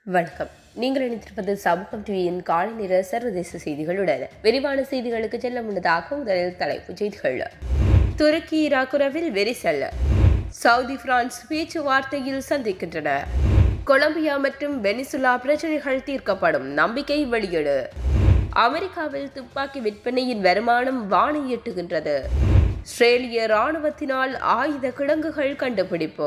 வணக்கம் நீங்கள் இணைந்திருப்பது சமூகம் டிவியின் காலை நேர சர்வதேச செய்திகளுடன் விரிவான செய்திகளுக்கு செல்ல முன்னதாக முதலில் தலைப்புச் செய்திகள் துருக்கி ஈராக் உறவில் விரிசல் சவுதி பிரான்ஸ் பேச்சுவார்த்தையில் சந்திக்கின்றன கொலம்பியா மற்றும் வெனிசுலா பிரச்சனைகள் தீர்க்கப்படும் நம்பிக்கை வெளியீடு அமெரிக்காவில் துப்பாக்கி விற்பனையின் வருமானம் வானை எட்டுகின்றது ஆஸ்திரேலிய ராணுவத்தினால் ஆயுத கிடங்குகள் கண்டுபிடிப்பு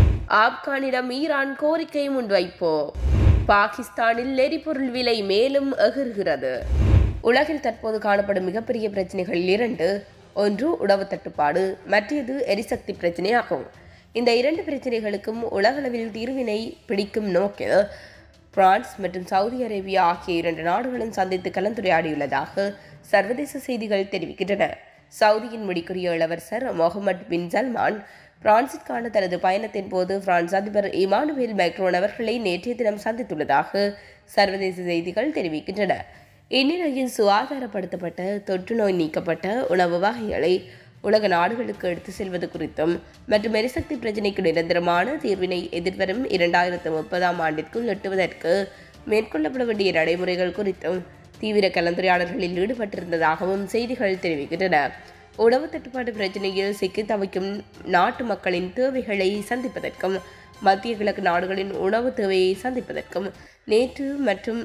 ஆப்கானிடம் ஈரான் கோரிக்கை முன்வைப்போ பாகிஸ்தானில் எரிபொருள் விலை மேலும் எகிறுகிறது உலகில் தற்போது காணப்படும் மிகப்பெரிய பிரச்சனைகள் இரண்டு ஒன்று உணவு தட்டுப்பாடு மற்றது எரிசக்தி பிரச்சனையாகும் இந்த இரண்டு பிரச்சனைகளுக்கும் உலகளவில் தீர்வினை பிடிக்கும் நோக்கில் பிரான்ஸ் மற்றும் சவுதி அரேபியா ஆகிய இரண்டு நாடுகளும் சந்தித்து கலந்துரையாடியுள்ளதாக சர்வதேச செய்திகள் தெரிவிக்கின்றன சவுதியின் முடிக்குரிய இளவரசர் முகமது பின் சல்மான் பிரான்சிற்கான தனது பயணத்தின் போது பிரான்ஸ் அதிபர் இமானுவேல் மேக்ரோன் அவர்களை நேற்றைய தினம் சந்தித்துள்ளதாக சர்வதேச செய்திகள் தெரிவிக்கின்றன இந்நிலையில் சுகாதாரப்படுத்தப்பட்ட தொற்று நோய் நீக்கப்பட்ட உணவு வகைகளை உலக நாடுகளுக்கு எடுத்து செல்வது குறித்தும் மற்றும் எரிசக்தி பிரச்சினைக்கு நிரந்தரமான தீர்வினை எதிர்வரும் இரண்டாயிரத்து முப்பதாம் ஆண்டிற்குள் எட்டுவதற்கு மேற்கொள்ளப்பட வேண்டிய நடைமுறைகள் குறித்தும் தீவிர கலந்துரையாடல்களில் ஈடுபட்டிருந்ததாகவும் செய்திகள் தெரிவிக்கின்றன உணவு தட்டுப்பாடு பிரச்சனையில் சிக்கி தவிக்கும் நாட்டு மக்களின் தேவைகளை சந்திப்பதற்கும் மத்திய கிழக்கு நாடுகளின் உணவு தேவையை சந்திப்பதற்கும் நேற்று மற்றும்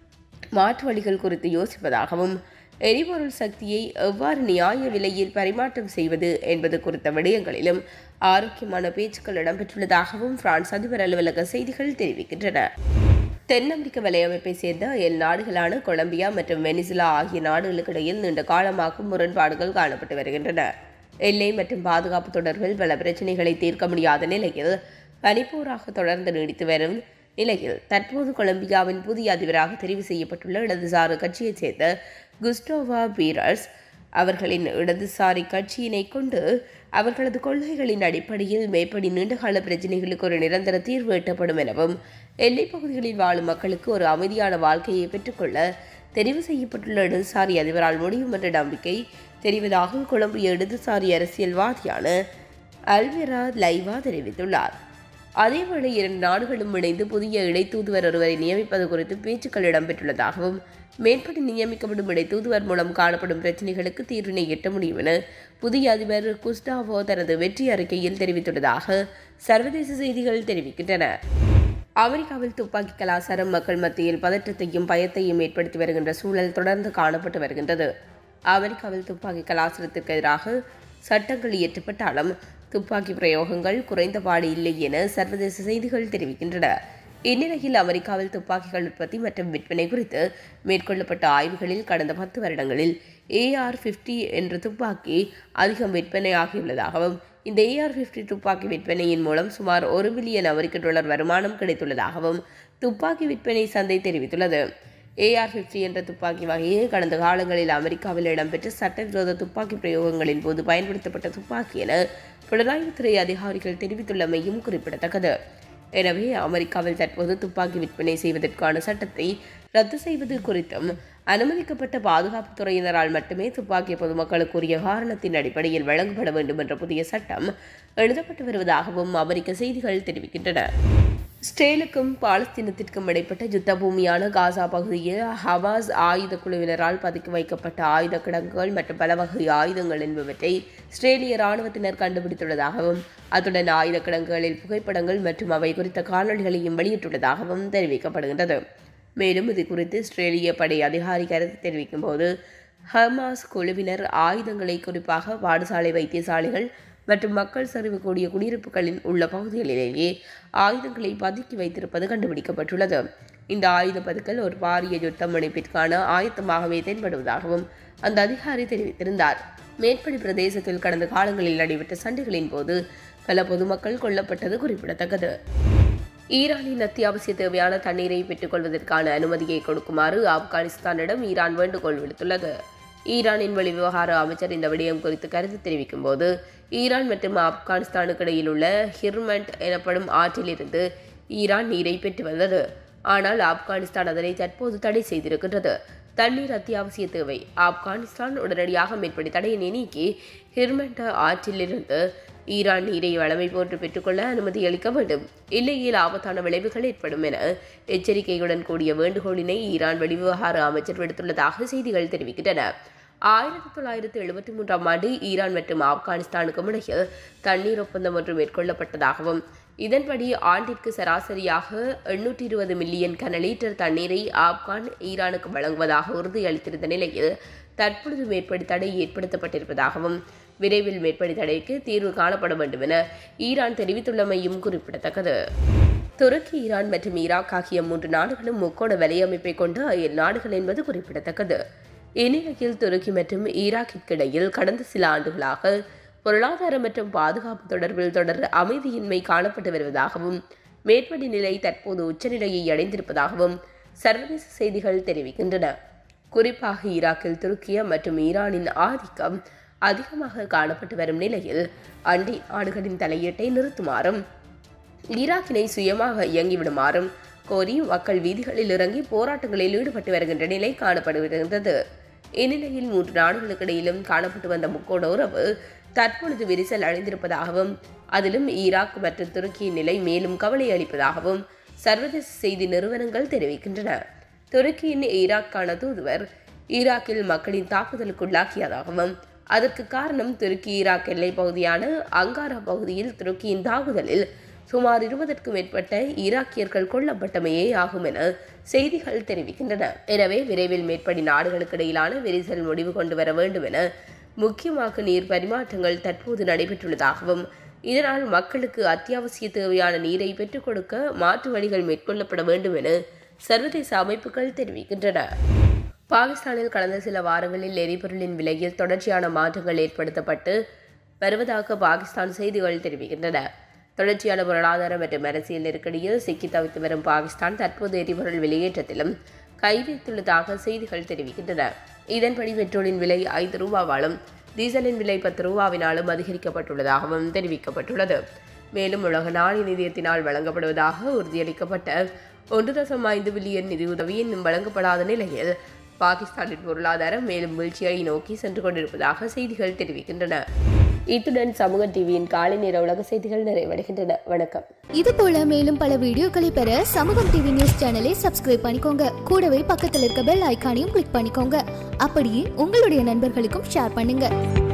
மாற்று வழிகள் குறித்து யோசிப்பதாகவும் எரிபொருள் சக்தியை எவ்வாறு நியாய விலையில் பரிமாற்றம் செய்வது என்பது குறித்த விடயங்களிலும் ஆரோக்கியமான பேச்சுக்கள் இடம்பெற்றுள்ளதாகவும் பிரான்ஸ் அதிபர் அலுவலக செய்திகள் தெரிவிக்கின்றன தென் அமெரிக்க வலையமைப்பை சேர்ந்த எல் நாடுகளான கொலம்பியா மற்றும் வெனிசுலா ஆகிய நாடுகளுக்கு இடையில் நீண்ட காலமாக முரண்பாடுகள் காணப்பட்டு வருகின்றன எல்லை மற்றும் பாதுகாப்பு தொடர்பில் பல பிரச்சனைகளை தீர்க்க முடியாத நிலையில் பனிப்போராக தொடர்ந்து நீடித்து வரும் நிலையில் தற்போது கொலம்பியாவின் புதிய அதிபராக தெரிவு செய்யப்பட்டுள்ள இடதுசாரி கட்சியைச் சேர்ந்த குஸ்டோவா பீரர்ஸ் அவர்களின் இடதுசாரி கட்சியினை கொண்டு அவர்களது கொள்கைகளின் அடிப்படையில் மேற்படி நீண்டகால பிரச்சினைகளுக்கு ஒரு நிரந்தர தீர்வு எட்டப்படும் எனவும் எல்லைப் பகுதிகளில் வாழும் மக்களுக்கு ஒரு அமைதியான வாழ்க்கையை பெற்றுக்கொள்ள தெரிவு செய்யப்பட்டுள்ள இடதுசாரி அதிபரால் முடியும் என்ற நம்பிக்கை தெரிவதாக கொலம்பிய இடதுசாரி அரசியல்வாதியான அல்வெரா லைவா தெரிவித்துள்ளார் அதேவேளை இரண்டு நாடுகளும் இணைந்து புதிய இடைத்தூதுவர் ஒருவரை நியமிப்பது குறித்து பேச்சுக்கள் இடம்பெற்றுள்ளதாகவும் மேற்படி நியமிக்கப்படும் இடைத்தூதுவர் மூலம் காணப்படும் பிரச்சினைகளுக்கு தீர்வினை எட்ட முடியும் என புதிய அதிபர் குஸ்டாவோ தனது வெற்றி அறிக்கையில் தெரிவித்துள்ளதாக சர்வதேச செய்திகள் தெரிவிக்கின்றன அமெரிக்காவில் துப்பாக்கி கலாச்சாரம் மக்கள் மத்தியில் பதற்றத்தையும் பயத்தையும் ஏற்படுத்தி வருகின்ற சூழல் தொடர்ந்து காணப்பட்டு வருகின்றது அமெரிக்காவில் துப்பாக்கி கலாச்சாரத்திற்கு எதிராக சட்டங்கள் இயற்றப்பட்டாலும் துப்பாக்கி பிரயோகங்கள் குறைந்தபாடு இல்லை என சர்வதேச செய்திகள் தெரிவிக்கின்றன இந்நிலையில் அமெரிக்காவில் துப்பாக்கிகள் உற்பத்தி மற்றும் விற்பனை குறித்து மேற்கொள்ளப்பட்ட ஆய்வுகளில் கடந்த பத்து வருடங்களில் ஏஆர் ஃபிஃப்டி என்ற துப்பாக்கி அதிகம் விற்பனையாகியுள்ளதாகவும் இந்த ஏஆர் ஃபிஃப்டி துப்பாக்கி விற்பனையின் மூலம் சுமார் ஒரு பில்லியன் அமெரிக்க டாலர் வருமானம் கிடைத்துள்ளதாகவும் துப்பாக்கி விற்பனை சந்தை தெரிவித்துள்ளது ஏஆர் ஃபிஃப்டி என்ற துப்பாக்கி வகையை கடந்த காலங்களில் அமெரிக்காவில் இடம்பெற்ற சட்டவிரோத துப்பாக்கி பிரயோகங்களின் போது பயன்படுத்தப்பட்ட துப்பாக்கி என புலனாய்வுத்துறை அதிகாரிகள் தெரிவித்துள்ளமையும் குறிப்பிடத்தக்கது எனவே அமெரிக்காவில் தற்போது துப்பாக்கி விற்பனை செய்வதற்கான சட்டத்தை ரத்து செய்வது குறித்தும் அனுமதிக்கப்பட்ட பாதுகாப்பு துறையினரால் மட்டுமே துப்பாக்கி பொதுமக்களுக்குரிய காரணத்தின் அடிப்படையில் வழங்கப்பட வேண்டும் என்ற புதிய சட்டம் எழுதப்பட்டு வருவதாகவும் அமெரிக்க செய்திகள் தெரிவிக்கின்றன ஸ்டேலுக்கும் பாலஸ்தீனத்திற்கும் இடைப்பட்ட யுத்த பூமியான காசா பகுதியில் ஹவாஸ் ஆயுத குழுவினரால் பதுக்கி வைக்கப்பட்ட ஆயுத கிடங்குகள் மற்றும் பல வகை ஆயுதங்கள் என்பவற்றை இஸ்ரேலிய இராணுவத்தினர் கண்டுபிடித்துள்ளதாகவும் அத்துடன் ஆயுத கிடங்குகளில் புகைப்படங்கள் மற்றும் அவை குறித்த காணொலிகளையும் வெளியிட்டுள்ளதாகவும் தெரிவிக்கப்படுகின்றது மேலும் இது குறித்து இஸ்ரேலிய படை அதிகாரி கருத்து தெரிவிக்கும் போது ஹமாஸ் குழுவினர் ஆயுதங்களை குறிப்பாக பாடசாலை வைத்தியசாலைகள் மற்றும் மக்கள் சரிவுக்கூடிய குடியிருப்புகளில் உள்ள பகுதிகளிலேயே ஆயுதங்களை பதுக்கி வைத்திருப்பது கண்டுபிடிக்கப்பட்டுள்ளது இந்த ஆயுத பதுக்கல் ஒரு பாரிய யுத்த முனைப்பிற்கான ஆயத்தமாகவே தென்படுவதாகவும் அந்த அதிகாரி தெரிவித்திருந்தார் மேற்படி பிரதேசத்தில் கடந்த காலங்களில் நடைபெற்ற சண்டைகளின் போது பல பொதுமக்கள் கொல்லப்பட்டது குறிப்பிடத்தக்கது ஈரானின் அத்தியாவசிய தேவையான தண்ணீரை பெற்றுக்கொள்வதற்கான அனுமதியை கொடுக்குமாறு ஆப்கானிஸ்தானிடம் ஈரான் வேண்டுகோள் விடுத்துள்ளது ஈரானின் வெளிவிவகார அமைச்சர் இந்த விடயம் குறித்து கருத்து தெரிவிக்கும் போது ஈரான் மற்றும் ஆப்கானிஸ்தானுக்கு இடையில் உள்ள ஹிர்மண்ட் எனப்படும் ஆற்றிலிருந்து ஈரான் நீரை பெற்று வந்தது ஆனால் ஆப்கானிஸ்தான் அதனை தற்போது தடை செய்திருக்கின்றது தண்ணீர் அத்தியாவசிய தேவை ஆப்கானிஸ்தான் உடனடியாக மேற்படி தடையினை நீக்கி ஹிர்மெண்ட் ஆற்றிலிருந்து ஈரான் நீரை வளமை போன்று பெற்றுக்கொள்ள அனுமதி அளிக்க வேண்டும் இல்லையில் ஆபத்தான விளைவுகள் ஏற்படும் என எச்சரிக்கையுடன் கூடிய வேண்டுகோளினை ஈரான் வெளிவிவகார அமைச்சர் விடுத்துள்ளதாக செய்திகள் தெரிவிக்கின்றன ஆயிரத்தி தொள்ளாயிரத்தி எழுபத்தி மூன்றாம் ஆண்டு ஈரான் மற்றும் ஆப்கானிஸ்தானுக்கும் இடையில் தண்ணீர் ஒப்பந்தம் ஒன்று மேற்கொள்ளப்பட்டதாகவும் இதன்படி ஆண்டிற்கு சராசரியாக எண்ணூற்றி இருபது மில்லியன் கன லீட்டர் தண்ணீரை ஆப்கான் ஈரானுக்கு வழங்குவதாக உறுதியளித்திருந்த நிலையில் தற்பொழுது மேற்படி தடை ஏற்படுத்தப்பட்டிருப்பதாகவும் விரைவில் மேற்படி தடைக்கு தீர்வு காணப்பட வேண்டும் என ஈரான் தெரிவித்துள்ளமையும் குறிப்பிடத்தக்கது துருக்கி ஈரான் மற்றும் ஈராக் ஆகிய மூன்று நாடுகளும் முக்கோண வலையமைப்பை கொண்ட அயல் நாடுகள் என்பது குறிப்பிடத்தக்கது இந்நிலையில் துருக்கி மற்றும் ஈராக்கிற்கிடையில் கடந்த சில ஆண்டுகளாக பொருளாதார மற்றும் பாதுகாப்பு தொடர்பில் தொடர் அமைதியின்மை காணப்பட்டு வருவதாகவும் மேற்படி நிலை தற்போது உச்சநிலையை அடைந்திருப்பதாகவும் சர்வதேச செய்திகள் தெரிவிக்கின்றன குறிப்பாக ஈராக்கில் துருக்கிய மற்றும் ஈரானின் ஆதிக்கம் அதிகமாக காணப்பட்டு வரும் நிலையில் அண்டை நாடுகளின் தலையீட்டை நிறுத்துமாறும் ஈராக்கினை சுயமாக இயங்கிவிடுமாறும் கோரி மக்கள் வீதிகளில் இறங்கி போராட்டங்களில் ஈடுபட்டு வருகின்ற நிலை காணப்படுகிறது இந்நிலையில் மூன்று நாடுகளுக்கிடையிலும் காணப்பட்டு வந்த முக்கோண உறவு தற்பொழுது விரிசல் அடைந்திருப்பதாகவும் அதிலும் ஈராக் மற்றும் துருக்கியின் நிலை மேலும் கவலை அளிப்பதாகவும் சர்வதேச செய்தி நிறுவனங்கள் தெரிவிக்கின்றன துருக்கியின் ஈராக்கான தூதுவர் ஈராக்கில் மக்களின் தாக்குதலுக்குள்ளாக்கியதாகவும் அதற்கு காரணம் துருக்கி ஈராக் எல்லைப் பகுதியான அங்காரா பகுதியில் துருக்கியின் தாக்குதலில் சுமார் இருபதற்கும் மேற்பட்ட ஈராக்கியர்கள் கொல்லப்பட்டமையே ஆகும் என செய்திகள் தெரிவிக்கின்றன எனவே விரைவில் மேற்படி நாடுகளுக்கு இடையிலான விரிசல் முடிவு கொண்டு வர வேண்டும் என முக்கியமாக நீர் பரிமாற்றங்கள் தற்போது நடைபெற்றுள்ளதாகவும் இதனால் மக்களுக்கு அத்தியாவசிய தேவையான நீரை பெற்றுக் கொடுக்க மாற்று வழிகள் மேற்கொள்ளப்பட வேண்டும் என சர்வதேச அமைப்புகள் தெரிவிக்கின்றன பாகிஸ்தானில் கடந்த சில வாரங்களில் எரிபொருளின் விலையில் தொடர்ச்சியான மாற்றங்கள் ஏற்படுத்தப்பட்டு வருவதாக பாகிஸ்தான் செய்திகள் தெரிவிக்கின்றன தொடர்ச்சியான பொருளாதார மற்றும் அரசியல் நெருக்கடியில் சிக்கி தவித்து வரும் பாகிஸ்தான் தற்போது எரிபொருள் வெளியேற்றத்திலும் கை வைத்துள்ளதாக செய்திகள் தெரிவிக்கின்றன இதன்படி பெட்ரோலின் விலை ஐந்து ரூபாவாலும் டீசலின் விலை பத்து ரூபாவினாலும் அதிகரிக்கப்பட்டுள்ளதாகவும் தெரிவிக்கப்பட்டுள்ளது மேலும் உலக நாணய நிதியத்தினால் வழங்கப்படுவதாக உறுதியளிக்கப்பட்ட ஒன்று தசம் ஐந்து பில்லியன் நிதியுதவி இன்னும் வழங்கப்படாத நிலையில் பாகிஸ்தானின் பொருளாதாரம் மேலும் வீழ்ச்சியை நோக்கி சென்று கொண்டிருப்பதாக செய்திகள் தெரிவிக்கின்றன இத்துடன் சமூக டிவியின் காலை நேர உலக செய்திகள் நிறைவடைகின்றன வணக்கம் இது போல மேலும் பல வீடியோக்களை பெற சமூகம் டிவி நியூஸ் சேனலை சப்ஸ்கிரைப் பண்ணிக்கோங்க கூடவே பக்கத்தில் இருக்க பெல் ஐகானையும் கிளிக் பண்ணிக்கோங்க அப்படியே உங்களுடைய நண்பர்களுக்கும் ஷேர் பண்ணுங்க